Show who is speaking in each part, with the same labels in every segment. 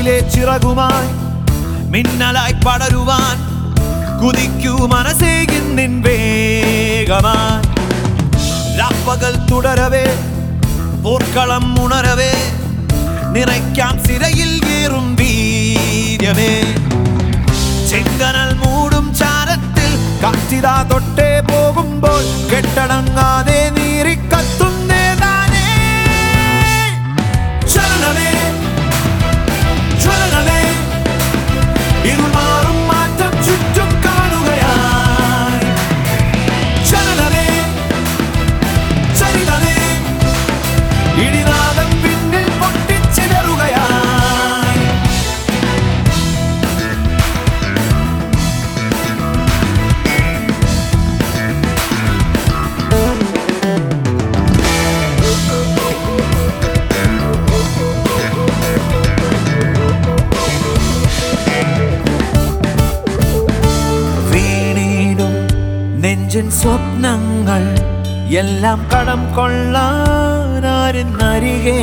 Speaker 1: കാലിലെ ചിറകുമായി മിന്നലായി പടരുവാൻ കുതിക്കൂ മനസ്സേ ഇന്നിൻ വേഗമായി രാപ്പകൽ തുടരവേ പോർക്കളം ഉണരവേ നിറയ്ക്കാം സിരയിൽ ഏറും വീര്യമേ ചെങ്കനൽ മൂടും ചാരത്തിൽ കാറ്റിതാ തൊട്ടേ പോകുമ്പോൾ കെട്ടടങ്ങാതെ നീറിക്കത്തുന്നേ താനേ ചലനമേ ജ്വലനമേ ഇരുൾ മാറും മാറ്റം ചുറ്റും കാണുകയായി ചലനമേ ചരിതമേ ഇടിനാദം പിന്നിൽ പൊട്ടിച്ചിതറുകയായി വീണിടും നെഞ്ചിൻ സ്വപ്നങ്ങൾ എല്ലാം കടം കൊള്ളാനാരിന്നരികെ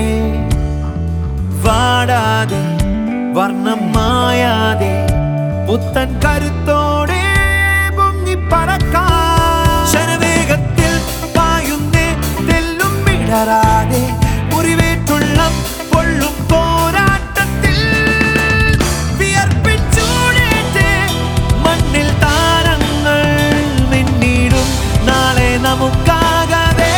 Speaker 1: വാടാതെ വർണ്ണം മായാതെ പുത്തൻ കരുത്തോടെ പൊങ്ങി പറക്കാം ശരവേഗത്തിൽ പായുന്നേ തെല്ലും വിടരാതെ മുറിവേറ്റുള്ള പൊള്ളും പോരാട്ടത്തിൽ വിയർപ്പിച്ചൂടേറ്റേ മണ്ണിൽ താരങ്ങൾ മിന്നിടും നാളെ നമുക്കാകാതെ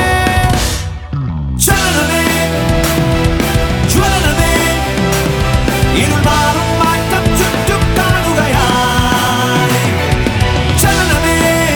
Speaker 1: ചലനമേ ജ്വലനമേ ഇരുൾ മാറും മാറ്റം ചുറ്റും കാണുകയായി ചലനമേ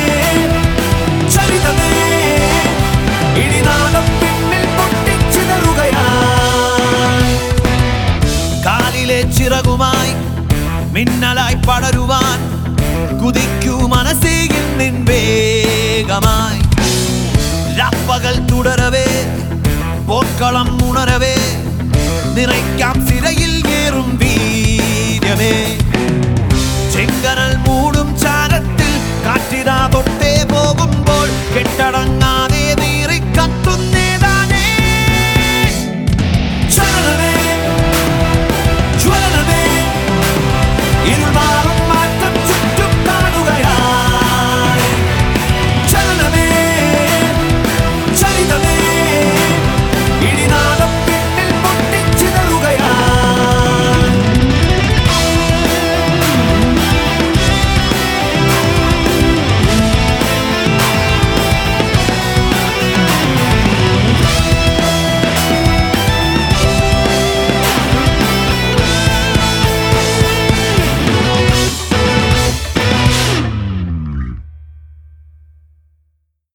Speaker 1: ചരിതമേ ഇടിനാദം പിന്നിൽ പൊട്ടിച്ചിതറുകയായി കാലിലെ ചിറകുമായി മിന്നലായി പടരുവാൻ കുതിക്കൂ മനസ്സേ നിൻ വേഗമായി രാപ്പകൽ തുടരവേ പോർക്കളം ഉണരവേ നിറയ്ക്കാം സിരയിൽ ഏറും വീര്യമേ ചെങ്കനൽ മൂടും ചാരത്തിൽ കാറ്റിതാ തൊട്ടേ പോകുമ്പോൾ കെട്ടടങ്ങാ